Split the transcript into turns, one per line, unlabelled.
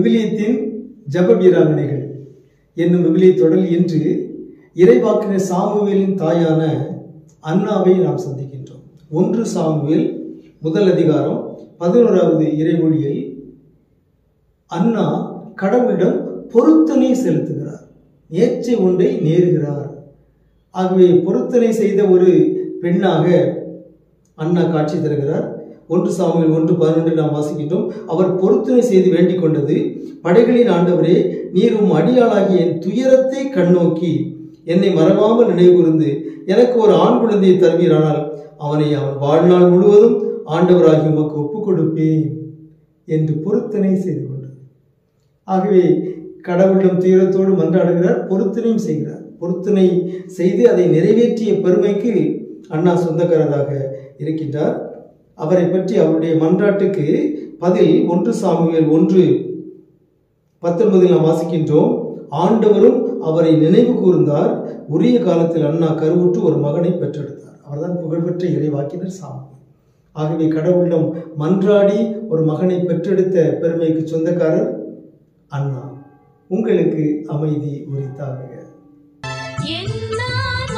விவிலியத்தின் ஜப வீராங்கனைகள் என்னும் விவிலிய தொடரில் இன்று இறைவாக்கினர் சாமுவேலின் தாயான அன்னாவை நாம் சந்திக்கின்றோம் ஒன்று சாமுவேல் முதல் அதிகாரம் பதினோராவது இறைமொழியில் அண்ணா கடவுளிடம் பொருத்தனை செலுத்துகிறார் நேர்ச்சை ஒன்றை நேருகிறார் ஆகவே பொருத்தனை செய்த ஒரு பெண்ணாக அண்ணா காட்சி தருகிறார் ஒன்று சாமுவேல் ஒன்று பதினொன்று நாம் வாசிக்கின்றோம் அவர் பொருத்தனை செய்து வேண்டிக் கொண்டது படைகளின் ஆண்டவரே நீர் உம் அடியாளாகிய என் துயரத்தை கண்ணோக்கி என்னை மறவாமல் நினைவு கூர்ந்து எனக்கு ஒரு ஆண் குழந்தையை தருவீரானால் அவனை அவன் வாழ்நாள் முழுவதும் ஆண்டவராகி உமக்கு ஒப்புக் கொடுப்பேன் என்று பொருத்தனை செய்து கொண்டார் ஆகவே கடவுளிடம் துயரத்தோடு மன்றாடுகிறார் பொருத்தனையும் செய்கிறார் பொருத்தனை செய்து அதை நிறைவேற்றிய பெருமைக்கு அண்ணா சொந்தக்காரராக இருக்கின்றார் அவரை பற்றி அவருடைய மன்றாட்டுக்கு பதில் ஒன்று சாமுவேல் ஒன்று பத்தொன்பதில் நாம் வாசிக்கின்றோம் ஆண்டவரும் அவரை நினைவு கூர்ந்தார் உரிய காலத்தில் அண்ணா கருவுற்று ஒரு மகனை பெற்றெடுத்தார் அவர்தான் புகழ்பெற்ற இறைவாக்கினர் சாமுவேல் ஆகவே கடவுளிடம் மன்றாடி ஒரு மகனை பெற்றெடுத்த பெருமைக்கு சொந்தக்காரர் அண்ணா உங்களுக்கு அமைதி உரித்தாக
என்னான